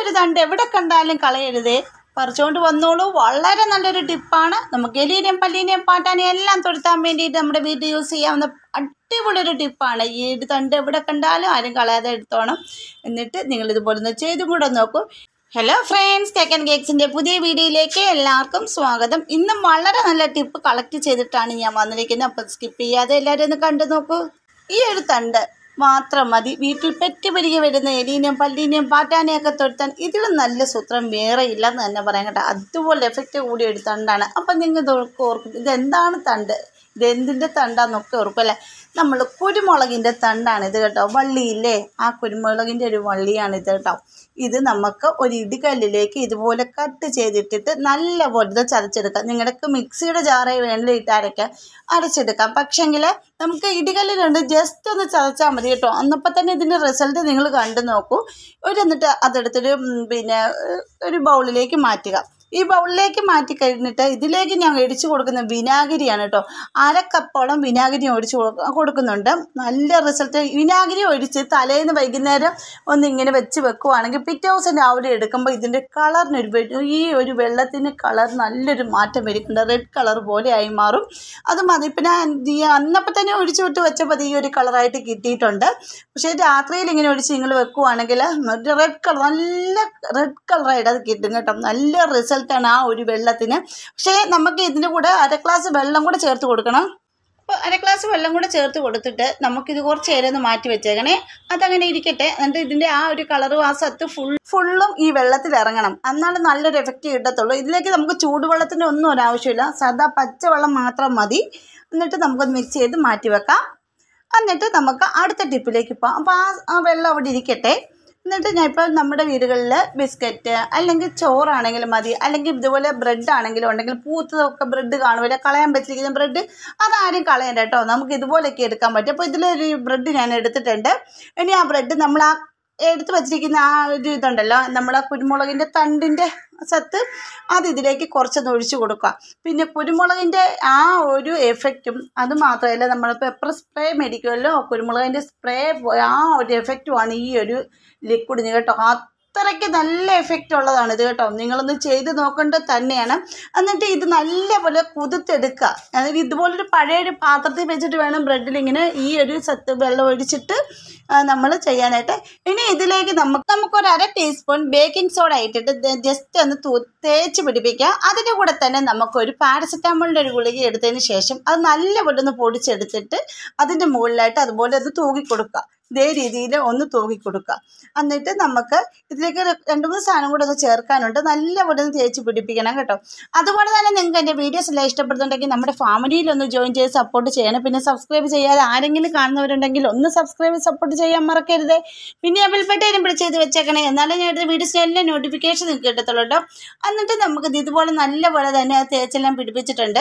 ഒരു തണ്ട് എവിടെ കണ്ടാലും കളയരുതേ പറിച്ചുകൊണ്ട് വന്നോളൂ വളരെ നല്ലൊരു ടിപ്പാണ് നമുക്ക് എലീനെയും പല്ലീനെയും പാട്ടാനെയും എല്ലാം തൊടുത്താൻ വേണ്ടിയിട്ട് നമ്മുടെ വീട്ടിൽ യൂസ് ചെയ്യാവുന്ന അടിപൊളി ഒരു ടിപ്പാണ് ഈ ഒരു തണ്ട് എവിടെ കണ്ടാലും ആരും കളയാതെ എടുത്തോണം എന്നിട്ട് നിങ്ങൾ ഇതുപോലെ ഒന്ന് ചെയ്തും കൂടെ നോക്കൂ ഹലോ ഫ്രണ്ട്സ് കേക്ക് ആൻഡ് കേക്സിൻ്റെ പുതിയ വീഡിയോയിലേക്ക് എല്ലാവർക്കും സ്വാഗതം ഇന്നും വളരെ നല്ല ടിപ്പ് കളക്ട് ചെയ്തിട്ടാണ് ഞാൻ വന്നിരിക്കുന്നത് അപ്പോൾ സ്കിപ്പ് ചെയ്യാതെ എല്ലാവരും ഒന്ന് കണ്ടു നോക്കൂ ഈ ഒരു തണ്ട് മാത്രം മതി വീട്ടിൽ പെറ്റുപിരികെ വരുന്ന എലീനെയും പല്ലീനെയും പാറ്റാനെയും ഒക്കെ തൊടുത്താൻ ഇതിലും നല്ല സൂത്രം വേറെ ഇല്ലെന്ന് തന്നെ പറയാം കേട്ടോ അതുപോലെ എഫക്റ്റ് കൂടിയ ഒരു തണ്ടാണ് അപ്പം നിങ്ങൾ ഓർക്കും ഇതെന്താണ് തണ്ട് ഇത് എന്തിൻ്റെ തണ്ടാന്നൊക്കെ ഓർക്കും അല്ലേ നമ്മൾ കുരുമുളകിൻ്റെ തണ്ടാണ് ഇത് കേട്ടോ വള്ളിയില്ലേ ആ കുരുമുളകിൻ്റെ ഒരു വള്ളിയാണ് ഇത് കേട്ടോ ഇത് നമുക്ക് ഒരു ഇടികല്ലിലേക്ക് ഇതുപോലെ കട്ട് ചെയ്തിട്ടിട്ട് നല്ല പോലെ ഇത് ചതച്ചെടുക്കാം നിങ്ങളുടെ മിക്സിയുടെ ജാറേ വേണമെങ്കിൽ ഇട്ട് അരയ്ക്കാം അരച്ചെടുക്കാം പക്ഷെങ്കിൽ നമുക്ക് ഇടികല്ലിലുണ്ട് ജസ്റ്റ് ഒന്ന് ചതച്ചാൽ മതി കേട്ടോ അന്നപ്പോൾ തന്നെ ഇതിൻ്റെ റിസൾട്ട് നിങ്ങൾ കണ്ടു നോക്കൂ ഒരു എന്നിട്ട് അതെടുത്തൊരു ഉം, പിന്നെ ഏഹ്, ഒരു ബൗളിലേക്ക് മാറ്റുക ഈ ബൗളിലേക്ക് മാറ്റി കഴിഞ്ഞിട്ട് ഇതിലേക്ക് ഞാൻ ഒഴിച്ചു കൊടുക്കുന്ന വിനാഗിരിയാണ് കേട്ടോ അര കപ്പോളം വിനാഗിരി ഒഴിച്ച് കൊടുക്ക- കൊടുക്കുന്നുണ്ട് നല്ല റിസൾട്ട് വിനാഗിരി ഒഴിച്ച് തലേന്ന് വൈകുന്നേരം ഒന്ന് ഇങ്ങനെ വെച്ച് വെക്കുവാണെങ്കിൽ പിറ്റേ ദിവസം രാവിലെ എടുക്കുമ്പോൾ ഇതിൻ്റെ കളറിനൊരു വെ- ഈ ഒരു വെള്ളത്തിന് കളർ നല്ലൊരു മാറ്റം വരുന്നുണ്ട് റെഡ് കളർ പോലെ ആയി മാറും അത് മതി പിന്നെ ഈ അന്നപ്പോൾ തന്നെ ഒഴിച്ചു വിട്ട് വെച്ചപ്പോൾ അത് ഈ ഒരു കളറായിട്ട് കിട്ടിയിട്ടുണ്ട് പക്ഷേ രാത്രിയിൽ ഇങ്ങനെ ഒഴിച്ച് നിങ്ങൾ വെക്കുവാണെങ്കിൽ റെഡ് കളർ നല്ല റെഡ് കളറായിട്ട് അത് കിട്ടും കേട്ടോ നല്ല റിസൾട്ടാണ് ആ ഒരു വെള്ളത്തിന് പക്ഷേ നമുക്ക് ഇതിൻ്റെ കൂടെ അര ഗ്ലാസ് വെള്ളം കൂടെ ചേർത്ത് കൊടുക്കണം അപ്പോൾ അര ഗ്ലാസ് വെള്ളം കൂടെ ചേർത്ത് കൊടുത്തിട്ട് നമുക്കിത് കുറച്ച് നേരം ഒന്ന് മാറ്റി വെച്ചേക്കണേ അതങ്ങനെ ഇരിക്കട്ടെ എന്നിട്ട് ഇതിൻ്റെ ആ ഒരു കളറും ആ സത്ത് ഫുൾ ഫുള്ളും ഈ വെള്ളത്തിൽ ഇറങ്ങണം എന്നാലും നല്ലൊരു എഫക്റ്റ് കിട്ടത്തുള്ളൂ ഇതിലേക്ക് നമുക്ക് ചൂടുവെള്ളത്തിൻ്റെ ഒന്നും ഒരു ആവശ്യമില്ല സാധാ പച്ചവെള്ളം മാത്രം മതി എന്നിട്ട് നമുക്കത് മിക്സ് ചെയ്ത് മാറ്റി വെക്കാം എന്നിട്ട് നമുക്ക് അടുത്ത ടിപ്പിലേക്ക് പോകാം അപ്പോൾ ആ ആ വെള്ളം അവിടെ ഇരിക്കട്ടെ എന്നിട്ട് ഞാൻ ഇപ്പോൾ നമ്മുടെ വീടുകളിൽ ബിസ്ക്കറ്റ് അല്ലെങ്കിൽ ചോറാണെങ്കിലും മതി അല്ലെങ്കിൽ ഇതുപോലെ ബ്രെഡ് ആണെങ്കിലും ഉണ്ടെങ്കിൽ പൂത്തതൊക്കെ ബ്രെഡ് കാണുമല്ലോ കളയാൻ പറ്റിയിരിക്കുന്ന ബ്രെഡ് അതാരും കളയണ്ട കേട്ടോ നമുക്ക് ഇതുപോലെയൊക്കെ എടുക്കാൻ പറ്റും അപ്പോൾ ഇതിലൊരു ബ്രെഡ് ഞാൻ എടുത്തിട്ടുണ്ട് ഇനി ആ ബ്രെഡ് നമ്മൾ ആ എടുത്ത് വച്ചിരിക്കുന്ന ആ ഒരു ഇതുണ്ടല്ലോ നമ്മൾ ആ കുരുമുളകിൻ്റെ തണ്ടിൻ്റെ സത്ത് അത് ഇതിലേക്ക് കുറച്ചൊന്ന് ഒഴിച്ചു കൊടുക്കുക പിന്നെ കുരുമുളകിൻ്റെ ആ ഒരു എഫക്റ്റും അത് മാത്രമല്ല നമ്മൾ പെപ്പർ സ്പ്രേ മേടിക്കുമല്ലോ കുരുമുളകിൻ്റെ സ്പ്രേ ആ ഒരു എഫക്റ്റുമാണ് ഈ ഒരു ലിക്വിഡിന് കേട്ടോ അത്രയ്ക്ക് നല്ല എഫക്റ്റ് ഉള്ളതാണ് ഇത് കേട്ടോ നിങ്ങളൊന്ന് ചെയ്ത് നോക്കേണ്ടത് തന്നെയാണ് എന്നിട്ട് ഇത് നല്ലപോലെ കുതിർത്തെടുക്കുക അതായത് ഇതുപോലൊരു പഴയ ഒരു പാത്രത്തിൽ വെച്ചിട്ട് വേണം ബ്രെഡിൽ ഇങ്ങനെ ഈ ഒരു സത്ത് വെള്ളം ഒഴിച്ചിട്ട് നമ്മൾ ചെയ്യാനായിട്ട് ഇനി ഇതിലേക്ക് നമുക്ക് നമുക്കൊരു അര ടീസ്പൂൺ ബേക്കിംഗ് സോഡ ഇട്ടിട്ട് ജസ്റ്റ് ഒന്ന് തൂ തേച്ച് പിടിപ്പിക്കുക അതിൻ്റെ കൂടെ തന്നെ നമുക്കൊരു പാരസെറ്റാമോളിൻ്റെ ഒരു ഗുളിക എടുത്തതിന് ശേഷം അത് നല്ലപോലെ ഒന്ന് പൊടിച്ചെടുത്തിട്ട് അതിൻ്റെ മുകളിലായിട്ട് അതുപോലെ അത് തൂക്കി കൊടുക്കുക ഇതേ രീതിയിൽ ഒന്ന് തൂക്കി കൊടുക്കുക എന്നിട്ട് നമുക്ക് ഇതിലേക്ക് ര- രണ്ട് മൂന്ന് സാധനം കൂടെ ഒന്ന് ചേർക്കാനുണ്ട് നല്ലപോലെ ഒന്ന് തേച്ച് പിടിപ്പിക്കണം കേട്ടോ അതുപോലെ തന്നെ നിങ്ങൾക്ക് എൻ്റെ വീഡിയോസ് എല്ലാം ഇഷ്ടപ്പെടുന്നുണ്ടെങ്കിൽ നമ്മുടെ ഫാമിലിയിൽ ഒന്ന് ജോയിൻ ചെയ്ത് സപ്പോർട്ട് ചെയ്യണം പിന്നെ സബ്സ്ക്രൈബ് ചെയ്യാതെ ആരെങ്കിലും കാണുന്നവരുണ്ടെങ്കിൽ ഒന്ന് സബ്സ്ക്രൈബ് സപ്പോർട്ട് ചെയ്യാൻ മറക്കരുത് പിന്നെ ആ ബിൽബട്ടേനും പിടിച്ച് ചെയ്ത് വെച്ചേക്കണേ എന്നാലേ ഞാൻ എടുത്ത വീഡിയോസിന് എല്ലാം നോട്ടിഫിക്കേഷൻ നിങ്ങൾക്ക് കിട്ടത്തുള്ളൂ കേട്ടോ എന്നിട്ട് നമുക്കിത് ഇതുപോലെ നല്ലപോലെ തന്നെ ആ തേച്ചെല്ലാം പിടിപ്പിച്ചിട്ടുണ്ട്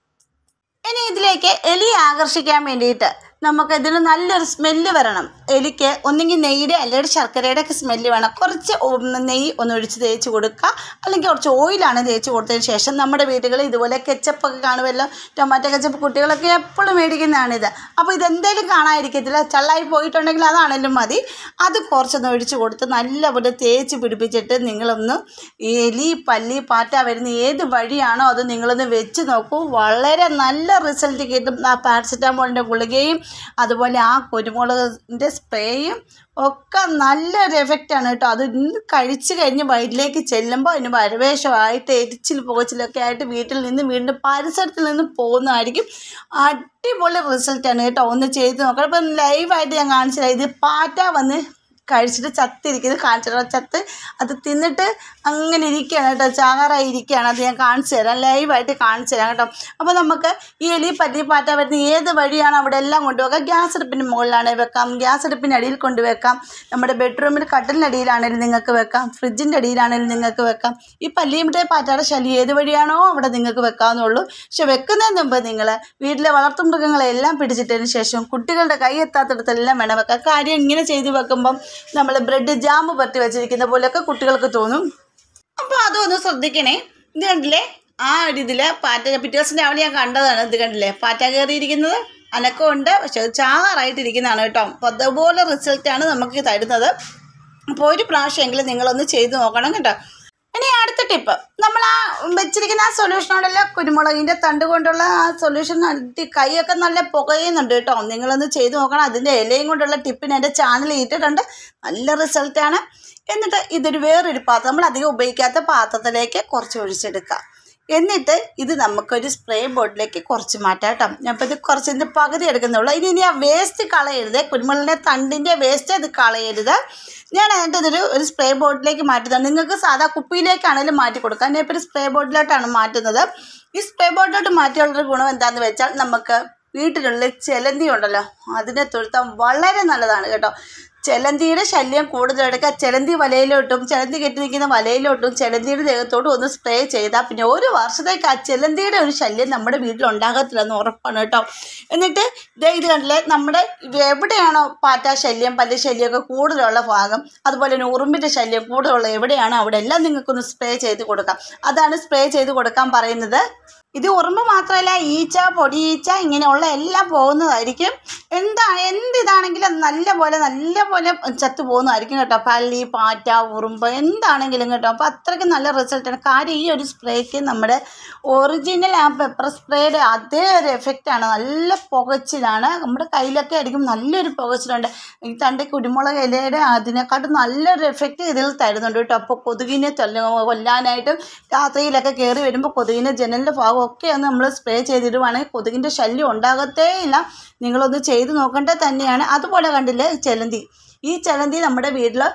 ഇനി ഇതിലേക്ക് എലി ആകർഷിക്കാൻ വേണ്ടിയിട്ട് നമുക്ക് ഇതിന് നല്ലൊരു സ്മെല്ല് വരണം എലിക്ക് ഒന്നെങ്കിൽ നെയ്യുടെ അല്ലെങ്കിൽ ശർക്കരയുടെ ഒക്കെ സ്മെല്ല് വേണം കുറച്ച് ഒന്ന് നെയ്യ് ഒന്ന് ഒഴിച്ച് തേച്ച് കൊടുക്കുക അല്ലെങ്കിൽ കുറച്ച് ഓയിലാണ് തേച്ച് കൊടുത്തതിന് ശേഷം നമ്മുടെ വീടുകളിൽ ഇതുപോലെ കെച്ചപ്പൊക്കെ കാണുമല്ലോ ടൊമാറ്റോ കെച്ചപ്പ് കുട്ടികളൊക്കെ എപ്പോഴും മേടിക്കുന്നതാണിത് അപ്പോൾ ഇതെന്തേലും കാണാതിരിക്കത്തില്ല ചള്ളായി പോയിട്ടുണ്ടെങ്കിൽ അതാണെങ്കിലും മതി അത് കുറച്ചൊന്ന് ഒഴിച്ച് കൊടുത്ത് നല്ലപോലെ തേച്ച് പിടിപ്പിച്ചിട്ട് നിങ്ങളൊന്ന് ഈ എലി പല്ലി പാറ്റ വരുന്ന ഏത് വഴിയാണോ അത് നിങ്ങളൊന്ന് വെച്ച് നോക്കൂ വളരെ നല്ല റിസൾട്ട് കിട്ടും ആ പാരസെറ്റാമോളിൻ്റെ ഗുളികയും അതുപോലെ ആ കുരുമുളകിൻ്റെ സ്പ്രേയും ഒക്കെ നല്ലൊരു എഫക്റ്റാണ് കേട്ടോ അത് ഇന്ന് കഴിച്ച് കഴിഞ്ഞ് വയറ്റിലേക്ക് ചെല്ലുമ്പോൾ അതിന് വരവേഷമായിട്ട് എരിച്ചിൽ പുകച്ചിലൊക്കെ ആയിട്ട് വീട്ടിൽ നിന്ന് വീണ്ടും പരിസരത്തിൽ നിന്ന് പോകുന്നതായിരിക്കും അടിപൊളി റിസൾട്ടാണ് കേട്ടോ ഒന്ന് ചെയ്ത് നോക്കണം ഇപ്പം ലൈവായിട്ട് ഞാൻ കാണിച്ചില്ല ഇത് പാറ്റ വന്ന് കഴിച്ചിട്ട് ചത്തിരിക്കുന്നത് കാണിച്ചിട്ട് ചത്ത് അത് തിന്നിട്ട് അങ്ങനെ ഇരിക്കുകയാണ് കേട്ടോ ചാകാറായി ഇരിക്കുകയാണ് അത് ഞാൻ കാണിച്ചു തരാം ലൈവായിട്ട് കാണിച്ചു തരാം കേട്ടോ അപ്പോൾ നമുക്ക് ഈ എലി പല്ലി പാറ്റ വരുന്ന ഏത് വഴിയാണ് അവിടെ എല്ലാം കൊണ്ടുപോകാം ഗ്യാസ് അടുപ്പിൻ്റെ മുകളിലാണെങ്കിൽ വെക്കാം ഗ്യാസ് അടുപ്പിൻ്റെ അടിയിൽ കൊണ്ടുവെക്കാം നമ്മുടെ ബെഡ്റൂമിൽ കട്ടിലിനടിയിലാണെങ്കിലും നിങ്ങൾക്ക് വെക്കാം ഫ്രിഡ്ജിൻ്റെ അടിയിലാണെങ്കിലും നിങ്ങൾക്ക് വെക്കാം ഈ പല്ലിയുടെ പാറ്റയുടെ ശല്യം ഏത് വഴിയാണോ അവിടെ നിങ്ങൾക്ക് വെക്കാവുന്നുള്ളൂ പക്ഷെ വെക്കുന്നതിന് മുമ്പ് നിങ്ങൾ വീട്ടിലെ വളർത്തുമൃഗങ്ങളെ എല്ലാം പിടിച്ചിട്ടതിന് ശേഷം കുട്ടികളുടെ കൈ എത്താത്തിടത്തെല്ലാം വേണം വെക്കാം കാര്യം ഇങ്ങനെ ചെയ്ത് വെക്കുമ്പം നമ്മൾ ബ്രെഡ് ജാമ്പ് പറ്റി വെച്ചിരിക്കുന്ന പോലെയൊക്കെ കുട്ടികൾക്ക് തോന്നും അപ്പോൾ അതൊന്ന് ശ്രദ്ധിക്കണേ ഇത് കണ്ടില്ലേ ആ ഒരു ഇതിൽ പാറ്റ പിറ്റേ ദിവസം രാവിലെ ഞാൻ കണ്ടതാണ് ഇത് കണ്ടില്ലേ പാറ്റ കയറിയിരിക്കുന്നത് അനക്കമുണ്ട് പക്ഷെ അത് ചാകാറായിട്ടിരിക്കുന്നതാണ് കേട്ടോ അപ്പോൾ അതുപോലെ റിസൾട്ടാണ് നമുക്ക് തരുന്നത് അപ്പോൾ ഒരു പ്രാവശ്യമെങ്കിലും നിങ്ങളൊന്ന് ചെയ്ത് നോക്കണം കേട്ടോ ഇനി അടുത്ത ടിപ്പ് നമ്മൾ ആ വെച്ചിരിക്കുന്ന ആ സൊല്യൂഷനോടല്ല കുരുമുളകിൻ്റെ തണ്ട് കൊണ്ടുള്ള ആ സൊല്യൂഷൻ അടി കൈയൊക്കെ നല്ല പുകയുന്നുണ്ട് കേട്ടോ നിങ്ങളൊന്ന് ചെയ്ത് നോക്കണം അതിൻ്റെ ഇലയും കൊണ്ടുള്ള ടിപ്പിന് എൻ്റെ ചാനൽ ഇട്ടിട്ടുണ്ട് നല്ല റിസൾട്ടാണ് എന്നിട്ട് ഇതൊരു വേറൊരു പാത്രം നമ്മൾ അധികം ഉപയോഗിക്കാത്ത പാത്രത്തിലേക്ക് കുറച്ച് ഒഴിച്ചെടുക്കുക എന്നിട്ട് ഇത് നമുക്കൊരു സ്പ്രേ ബോട്ടിലേക്ക് കുറച്ച് മാറ്റാം കേട്ടോ അപ്പോൾ ഇത് കുറച്ച് ഇതിൻ്റെ പകുതി എടുക്കുന്നുള്ളൂ ഇനി ഇനി ആ വേസ്റ്റ് കളയരുത് കുരുമുളകിൻ്റെ തണ്ടിൻ്റെ വേസ്റ്റ് അത് കളയരുത് ഞാൻ എന്നിട്ട് ഇതൊരു ഒരു സ്പ്രേ ബോട്ടിലേക്ക് മാറ്റുന്നത് നിങ്ങൾക്ക് സാധാ കുപ്പിയിലേക്കാണെങ്കിലും മാറ്റി കൊടുക്കാം ഞാൻ ഇപ്പോൾ ഒരു സ്പ്രേ ബോട്ടിലോട്ടാണ് മാറ്റുന്നത് ഈ സ്പ്രേ ബോട്ടിലോട്ട് മാറ്റിയുള്ളൊരു ഗുണം എന്താണെന്ന് വെച്ചാൽ നമുക്ക് വീട്ടിലുള്ള ചെലന്തി ഉണ്ടല്ലോ അതിനെ തൊഴുത്താൻ വളരെ നല്ലതാണ് കേട്ടോ ചെലന്തിയുടെ ശല്യം കൂടുതലെടുക്കുക ചെലന്തി വലയിലോട്ടും ചെലന്തി കെട്ടി നിൽക്കുന്ന വലയിലോട്ടും ചെലന്തിയുടെ ദേഹത്തോട്ടും ഒന്ന് സ്പ്രേ ചെയ്താൽ പിന്നെ ഒരു വർഷത്തേക്ക് ആ ചെലന്തിയുടെ ഒരു ശല്യം നമ്മുടെ വീട്ടിൽ ഉണ്ടാകത്തില്ലെന്ന് ഉറപ്പാണ് കേട്ടോ എന്നിട്ട് ദേ ഇത് കണ്ടില്ലേ നമ്മുടെ എവിടെയാണോ പാറ്റ ശല്യം പല്ല് ശല്യമൊക്കെ കൂടുതലുള്ള ഭാഗം അതുപോലെ തന്നെ ഉറുമ്പിൻ്റെ ശല്യം കൂടുതലുള്ള എവിടെയാണോ അവിടെ എല്ലാം നിങ്ങൾക്കൊന്ന് സ്പ്രേ ചെയ്ത് കൊടുക്കാം അതാണ് സ്പ്രേ ചെയ്ത് കൊടുക്കാൻ പറയുന്നത് ഇത് ഉറുമ്പ് മാത്രമല്ല ഈച്ച പൊടിയീച്ച ഇങ്ങനെയുള്ള എല്ലാം പോകുന്നതായിരിക്കും എന്താ എന്ത് ഇതാണെങ്കിലും നല്ലപോലെ നല്ലപോലെ ചത്തു പോകുന്നതായിരിക്കും കേട്ടോ പല്ലി പാറ്റ ഉറുമ്പ് എന്താണെങ്കിലും കേട്ടോ അപ്പോൾ അത്രയ്ക്ക് നല്ല റിസൾട്ടാണ് കാര്യം ഈ ഒരു സ്പ്രേക്ക് നമ്മുടെ ഒറിജിനൽ ആ പെപ്പർ സ്പ്രേയുടെ അതേ ഒരു എഫക്റ്റാണ് നല്ല പുകച്ചിലാണ് നമ്മുടെ കയ്യിലൊക്കെ ആയിരിക്കും നല്ലൊരു പുകച്ചിലുണ്ട് ഈ തണ്ട് കുരുമുളക് ഇലയുടെ അതിനെക്കാട്ടും നല്ലൊരു എഫക്റ്റ് ഇതിൽ തരുന്നുണ്ട് കേട്ടോ അപ്പോൾ കൊതുകിനെ തൊല്ല കൊല്ലാനായിട്ടും രാത്രിയിലൊക്കെ കയറി വരുമ്പോൾ കൊതുകിൻ്റെ ജനലിൻ്റെ ഭാഗമൊക്കെ ഒന്ന് നമ്മൾ സ്പ്രേ ചെയ്തിടുവാണെങ്കിൽ കൊതുകിൻ്റെ ശല്യം ഉണ്ടാകത്തേ ഇല്ല നിങ്ങളൊന്ന് ചെയ്ത് നോക്കേണ്ടത് തന്നെയാണ് അതുപോലെ കണ്ടില്ലേ ചെലന്തി ഈ ചെലന്തി നമ്മുടെ വീട്ടിൽ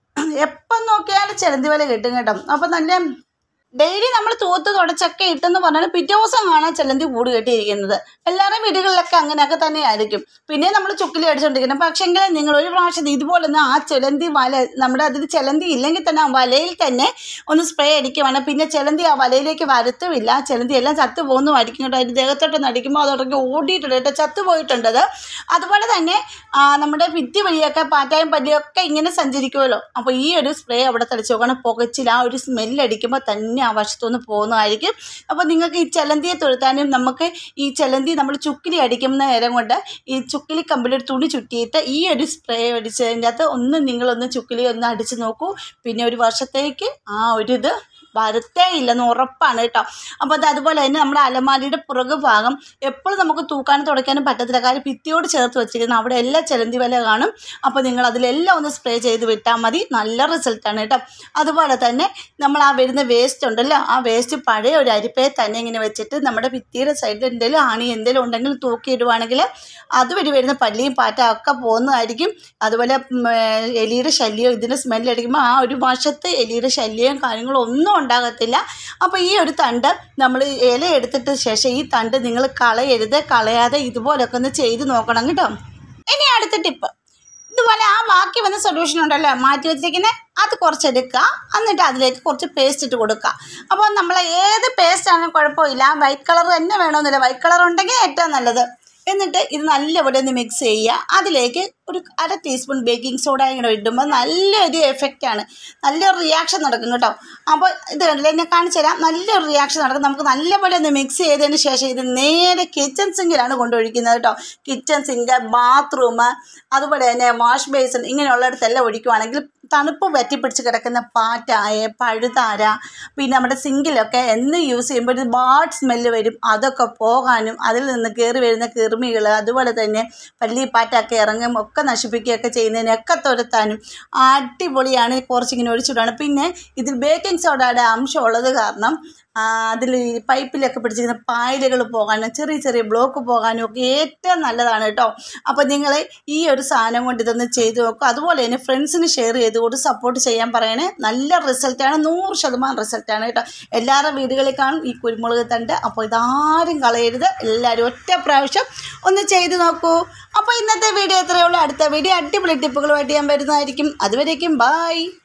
എപ്പം നോക്കിയാലും ചെലന്തി വല കിട്ടും കേട്ടോ അപ്പോൾ നല്ല ഡെയിലി നമ്മൾ തൂത്ത് തുടച്ചൊക്കെ ഇട്ടെന്ന് പറഞ്ഞാൽ പിറ്റേ ദിവസം കാണാൻ ചെലന്തി കൂട് കെട്ടിയിരിക്കുന്നത് എല്ലാവരുടെയും വീടുകളിലൊക്കെ അങ്ങനെയൊക്കെ തന്നെയായിരിക്കും പിന്നെ നമ്മൾ ചുക്കിലി അടിച്ചുകൊണ്ടിരിക്കുന്നത് പക്ഷേങ്കിൽ നിങ്ങൾ ഒരു പ്രാവശ്യം ഇതുപോലെ ഒന്ന് ആ ചെലന്തി വല നമ്മുടെ അതിൽ ചെലന്തി ഇല്ലെങ്കിൽ തന്നെ ആ വലയിൽ തന്നെ ഒന്ന് സ്പ്രേ അടിക്കുവാണ് പിന്നെ ചെലന്തി ആ വലയിലേക്ക് വരുത്തുമില്ല ആ ചെലന്തി എല്ലാം ചത്തു പോകുന്നതായിരിക്കും കേട്ടോ അതിൻ്റെ ദേഹത്തോട്ടൊന്ന് അടിക്കുമ്പോൾ അതോടൊക്കെ ഓടിയിട്ടുണ്ട് കേട്ടോ ചത്തു പോയിട്ടുണ്ടത് അതുപോലെ തന്നെ ആ, നമ്മുടെ ഭിത്തി വഴിയൊക്കെ പാറ്റായും പല്ലിയൊക്കെ ഇങ്ങനെ സഞ്ചരിക്കുമല്ലോ അപ്പോൾ ഈ ഒരു സ്പ്രേ അവിടെ തളിച്ച് നോക്കണം പുകച്ചിൽ ആ ഒരു സ്മെല്ലടിക്കുമ്പോൾ തന്നെ ആ വശത്തുനിന്ന് പോകുന്നതായിരിക്കും അപ്പോൾ നിങ്ങൾക്ക് ഈ ചെലന്തിയെ തൊഴുത്താനും നമുക്ക് ഈ ചെലന്തി നമ്മൾ ചുക്കിലി അടിക്കുന്ന നേരം കൊണ്ട് ഈ ചുക്കിലി കമ്പിൽ ഒരു തുണി ചുറ്റിയിട്ട് ഈ ഒരു സ്പ്രേ അടിച്ചതിൻ്റെ അകത്ത് ഒന്ന് നിങ്ങളൊന്ന് ചുക്കിലി ഒന്ന് അടിച്ച് നോക്കൂ പിന്നെ ഒരു വർഷത്തേക്ക് ആ ഒരു ഇത് വരത്തേ ഇല്ലെന്ന് ഉറപ്പാണ് കേട്ടോ അപ്പോൾ അത് അതുപോലെ തന്നെ നമ്മുടെ അലമാരിയുടെ പുറകു ഭാഗം എപ്പോഴും നമുക്ക് തൂക്കാനും തുടയ്ക്കാനും പറ്റത്തില്ല കാര്യം ഭിത്തിയോട് ചേർത്ത് വെച്ചിരിക്കുന്നത് അവിടെ എല്ലാം ചെലന്തി വില കാണും അപ്പോൾ നിങ്ങൾ അതിലെല്ലാം ഒന്ന് സ്പ്രേ ചെയ്ത് വിട്ടാൽ മതി നല്ല റിസൾട്ടാണ് കേട്ടോ അതുപോലെ തന്നെ നമ്മൾ ആ വരുന്ന വേസ്റ്റ് ഉണ്ടല്ലോ ആ വേസ്റ്റ് പഴയ ഒരു അരിപ്പയെ തന്നെ ഇങ്ങനെ വെച്ചിട്ട് നമ്മുടെ ഭിത്തിയുടെ സൈഡിൽ എന്തെങ്കിലും ആണി എന്തെങ്കിലും ഉണ്ടെങ്കിൽ തൂക്കിയിടുവാണെങ്കിൽ അതുവഴി വരുന്ന പല്ലിയും പാറ്റ ഒക്കെ പോകുന്നതായിരിക്കും അതുപോലെ ഉം, ഏഹ്, എലിയുടെ ശല്യം ഇതിൻ്റെ സ്മെല്ലടിക്കുമ്പോൾ ആ ഒരു വശത്ത് എലിയുടെ ശല്യവും കാര്യങ്ങളും ഒന്നും ഉണ്ടാകത്തില്ല അപ്പോൾ ഈ ഒരു തണ്ട് നമ്മൾ ഇല എടുത്തിട്ട് ശേഷം ഈ തണ്ട് നിങ്ങൾ കളയരുത് കളയാതെ ഇതുപോലൊക്കെ ഒന്ന് ചെയ്ത് നോക്കണം കേട്ടോ ഇനി അടുത്ത ടിപ്പ് ഇതുപോലെ ആ ബാക്കി വന്ന സൊല്യൂഷൻ ഉണ്ടല്ലോ മാറ്റി വെച്ചിരിക്കുന്നത് അത് കുറച്ചെടുക്കുക എന്നിട്ട് അതിലേക്ക് കുറച്ച് പേസ്റ്റ് ഇട്ട് കൊടുക്കുക അപ്പോൾ നമ്മൾ ഏത് പേസ്റ്റ് ആണെങ്കിലും കുഴപ്പമില്ല വൈറ്റ് കളർ തന്നെ വേണമെന്നില്ല വൈറ്റ് കളർ ഉണ്ടെങ്കിൽ ഏറ്റവും നല്ലത് എന്നിട്ട് ഇത് നല്ലപോലെ ഒന്ന് മിക്സ് ചെയ്യുക അതിലേക്ക് ഒരു അര ടീസ്പൂൺ ബേക്കിംഗ് സോഡ ഇങ്ങനെ ഇടുമ്പോൾ നല്ലൊരു എഫക്റ്റാണ് നല്ലൊരു റിയാക്ഷൻ നടക്കും കേട്ടോ അപ്പോൾ ഇത് കണ്ടില്ലേ ഞാൻ കാണിച്ചു തരാം നല്ലൊരു റിയാക്ഷൻ നടക്കും നമുക്ക് നല്ലപോലെ ഒന്ന് മിക്സ് ചെയ്തതിന് ശേഷം ഇത് നേരെ കിച്ചൺ സിങ്കിലാണ് കൊണ്ടൊഴിക്കുന്നത് കേട്ടോ കിച്ചൺ സിങ്ക് ബാത്റൂം അതുപോലെ തന്നെ വാഷ് ബേസിൻ ഇങ്ങനെയുള്ളിടത്തെല്ലാം ഒഴിക്കുവാണെങ്കിൽ തണുപ്പ് പറ്റിപ്പിടിച്ച് കിടക്കുന്ന പാറ്റായ പഴുതാര പിന്നെ നമ്മുടെ സിങ്കിലൊക്കെ എന്ന് യൂസ് ചെയ്യുമ്പോൾ ഒരു ബാഡ് സ്മെല്ല് വരും അതൊക്കെ പോകാനും അതിൽ നിന്ന് കയറി വരുന്ന കിർമികൾ അതുപോലെ തന്നെ പല്ലി പാറ്റൊക്കെ ഇറങ്ങും ഒക്കെ നശിപ്പിക്കുകയൊക്കെ ചെയ്യുന്നതിനൊക്കെ തുരത്താനും അടിപൊളിയാണ് കുറച്ചിങ്ങനെ ഒഴിച്ചിടുകയാണ് പിന്നെ ഇതിൽ ബേക്കിംഗ് സോഡയുടെ അംശം ഉള്ളത് കാരണം അതിൽ പൈപ്പിലൊക്കെ പിടിച്ചിരിക്കുന്ന പായലുകൾ പോകാനും ചെറിയ ചെറിയ ബ്ലോക്ക് പോകാനും ഒക്കെ ഏറ്റവും നല്ലതാണ് കേട്ടോ അപ്പോൾ നിങ്ങൾ ഈ ഒരു സാധനം കൊണ്ട് ഇതൊന്ന് ചെയ്ത് നോക്കുക അതുപോലെ തന്നെ ഫ്രണ്ട്സിന് ഷെയർ ചെയ്തുകൊണ്ട് സപ്പോർട്ട് ചെയ്യാൻ പറയണേ നല്ല റിസൾട്ടാണ് നൂറ് ശതമാനം റിസൾട്ടാണ് കേട്ടോ എല്ലാവരുടെ വീടുകളിൽ കാണും ഈ കുരുമുളക് തണ്ട് അപ്പോൾ ഇതാരും കളയരുത് എല്ലാവരും ഒറ്റ പ്രാവശ്യം ഒന്ന് ചെയ്ത് നോക്കൂ അപ്പോൾ ഇന്നത്തെ വീഡിയോ എത്രയേ ഉള്ളൂ അടുത്ത വീഡിയോ അടിപൊളി ടിപ്പുകളുമായിട്ട് ഞാൻ വരുന്നതായിരിക്കും അതുവരേക്കും ബായ്